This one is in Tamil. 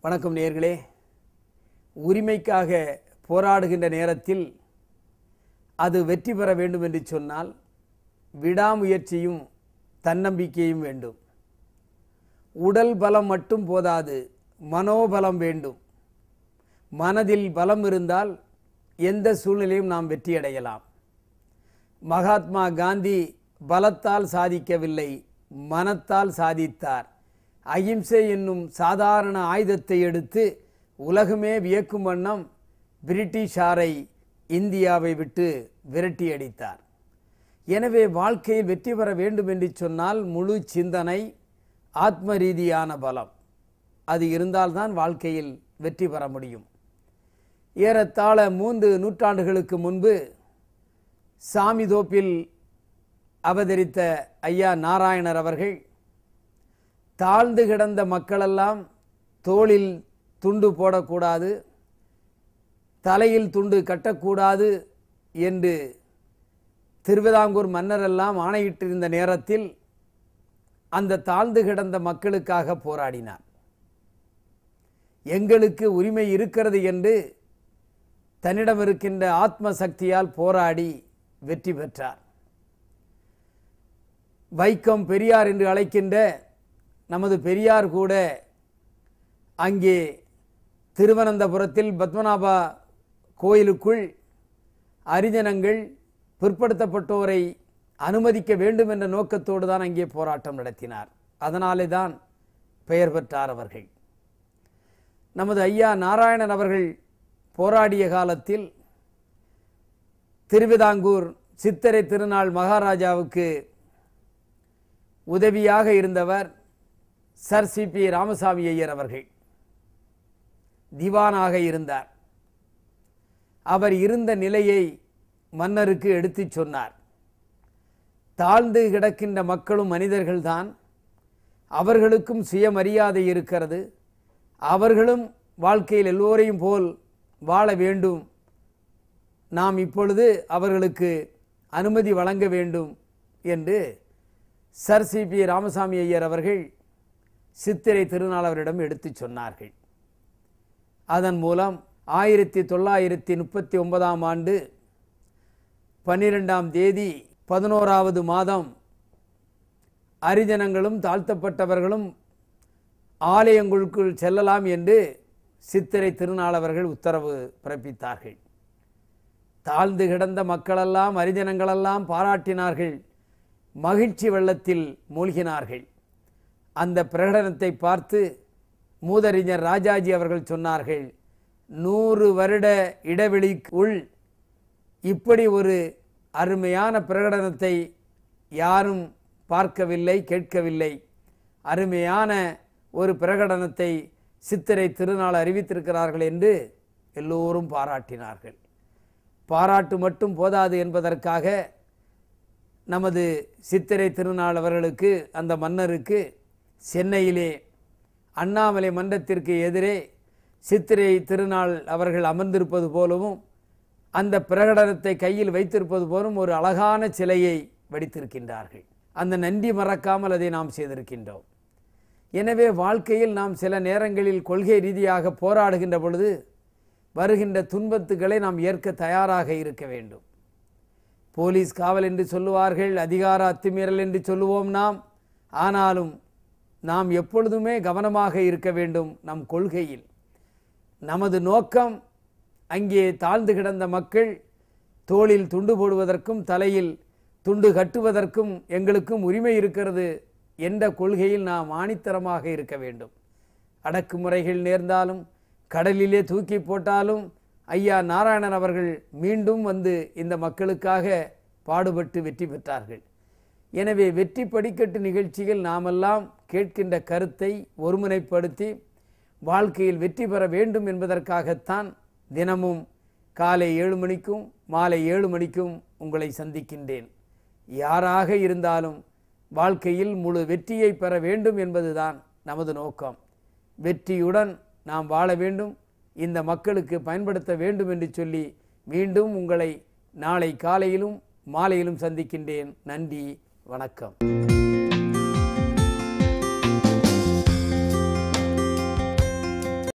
வணக்கம் நேர்களே உரிமைக்காக போராடுகின்ற நேரத்தில் அது வெற்றி பெற வேண்டும் என்று சொன்னால் விடாமுயற்சியும் தன்னம்பிக்கையும் வேண்டும் உடல் பலம் மட்டும் போதாது மனோபலம் வேண்டும் மனதில் பலம் இருந்தால் எந்த சூழ்நிலையும் நாம் வெற்றியடையலாம் மகாத்மா காந்தி பலத்தால் சாதிக்கவில்லை மனத்தால் சாதித்தார் அகிம்சை என்னும் சாதாரண ஆயுதத்தை எடுத்து உலகமே வியக்கும் வண்ணம் பிரிட்டிஷாரை இந்தியாவை விட்டு விரட்டி அடித்தார் எனவே வாழ்க்கையில் வெற்றி பெற வேண்டும் என்று சொன்னால் முழு சிந்தனை ஆத்ம ரீதியான பலம் அது இருந்தால்தான் வாழ்க்கையில் வெற்றி பெற முடியும் ஏறத்தாழ மூன்று நூற்றாண்டுகளுக்கு முன்பு சாமிதோப்பில் அவதரித்த ஐயா நாராயணர் அவர்கள் தாழ்ந்து கிடந்த மக்களெல்லாம் தோளில் துண்டு போடக்கூடாது தலையில் துண்டு கட்டக்கூடாது என்று திருவிதாங்கூர் மன்னரெல்லாம் ஆணையிட்டிருந்த நேரத்தில் அந்த தாழ்ந்து கிடந்த மக்களுக்காக போராடினார் எங்களுக்கு உரிமை இருக்கிறது என்று தன்னிடம் இருக்கின்ற ஆத்ம சக்தியால் போராடி வெற்றி பெற்றார் வைக்கம் பெரியார் என்று அழைக்கின்ற நமது பெரியார் கூட அங்கே திருவனந்தபுரத்தில் பத்மநாபா கோயிலுக்குள் அரிஜனங்கள் பிற்படுத்தப்பட்டோரை அனுமதிக்க வேண்டும் என்ற நோக்கத்தோடு தான் அங்கே போராட்டம் நடத்தினார் அதனாலே தான் பெயர் பெற்றார் அவர்கள் நமது ஐயா நாராயணன் அவர்கள் போராடிய காலத்தில் திருவிதாங்கூர் சித்திரை திருநாள் மகாராஜாவுக்கு உதவியாக இருந்தவர் sir C P Ramaswamy Iyer அவர்கள் திவானாக இருந்தார் அவர் இருந்த நிலையை மன்னருக்கு எடுத்துச் சொன்னார் தாழ்ந்து கிடக்கின்ற மக்களும் மனிதர்கள்தான் அவர்களுக்கும் சுயமரியாதை இருக்கிறது அவர்களும் வாழ்க்கையில் எல்லோரையும் போல் வாழ வேண்டும் நாம் இப்பொழுது அவர்களுக்கு அனுமதி வழங்க வேண்டும் என்று sir C P Ramaswamy Iyer அவர்கள் சித்திரை திருநாளவரிடம் எடுத்துச் சொன்னார்கள் அதன் மூலம் ஆயிரத்தி தொள்ளாயிரத்தி முப்பத்தி ஒன்பதாம் ஆண்டு பன்னிரெண்டாம் தேதி பதினோராவது மாதம் அரிஜனங்களும் தாழ்த்தப்பட்டவர்களும் ஆலயங்களுக்குள் செல்லலாம் என்று சித்திரை திருநாளவர்கள் உத்தரவு பிறப்பித்தார்கள் தாழ்ந்து கிடந்த மக்களெல்லாம் அரிஜனங்களெல்லாம் பாராட்டினார்கள் மகிழ்ச்சி வெள்ளத்தில் மூழ்கினார்கள் அந்த பிரகடனத்தை பார்த்து மூதறிஞர் ராஜாஜி அவர்கள் சொன்னார்கள் நூறு வருட இடைவெளிக்குள் இப்படி ஒரு அருமையான பிரகடனத்தை யாரும் பார்க்கவில்லை கேட்கவில்லை அருமையான ஒரு பிரகடனத்தை சித்திரை திருநாள் அறிவித்திருக்கிறார்கள் என்று எல்லோரும் பாராட்டினார்கள் பாராட்டு மட்டும் போதாது என்பதற்காக நமது சித்திரை திருநாள் அவர்களுக்கு அந்த மன்னருக்கு சென்னையிலே அண்ணாமலை மன்றத்திற்கு எதிரே சித்திரை திருநாள் அவர்கள் அமர்ந்திருப்பது போலவும் அந்த பிரகடனத்தை கையில் வைத்திருப்பது போலும் ஒரு அழகான சிலையை வடித்திருக்கின்றார்கள் அந்த நன்றி மறக்காமல் அதை நாம் செய்திருக்கின்றோம் எனவே வாழ்க்கையில் நாம் சில நேரங்களில் கொள்கை ரீதியாக போராடுகின்ற பொழுது வருகின்ற துன்பத்துக்களை நாம் ஏற்க தயாராக இருக்க வேண்டும் போலீஸ் காவல் என்று சொல்லுவார்கள் அதிகார அத்துமீறல் என்று சொல்லுவோம் நாம் ஆனாலும் நாம் எப்பொழுதுமே கவனமாக இருக்க வேண்டும் நம் கொள்கையில் நமது நோக்கம் அங்கே தாழ்ந்து கிடந்த மக்கள் தோளில் துண்டு போடுவதற்கும் தலையில் துண்டு கட்டுவதற்கும் எங்களுக்கும் உரிமை இருக்கிறது என்ற கொள்கையில் நாம் ஆணித்தரமாக இருக்க வேண்டும் அடக்குமுறைகள் நேர்ந்தாலும் கடலிலே தூக்கி போட்டாலும் ஐயா நாராயணன் அவர்கள் மீண்டும் வந்து இந்த மக்களுக்காக பாடுபட்டு வெற்றி பெற்றார்கள் எனவே வெற்றி படிக்கட்டு நிகழ்ச்சியில் நாமெல்லாம் கேட்கின்ற கருத்தை ஒருமுனைப்படுத்தி வாழ்க்கையில் வெற்றி பெற வேண்டும் என்பதற்காகத்தான் தினமும் காலை ஏழு மணிக்கும் மாலை ஏழு மணிக்கும் உங்களை சந்திக்கின்றேன் யாராக இருந்தாலும் வாழ்க்கையில் முழு வெற்றியை பெற வேண்டும் என்பதுதான் நமது நோக்கம் வெற்றியுடன் நாம் வாழ வேண்டும் இந்த மக்களுக்கு பயன்படுத்த வேண்டும் என்று சொல்லி மீண்டும் உங்களை நாளை காலையிலும் மாலையிலும் சந்திக்கின்றேன் நன்றி வணக்கம்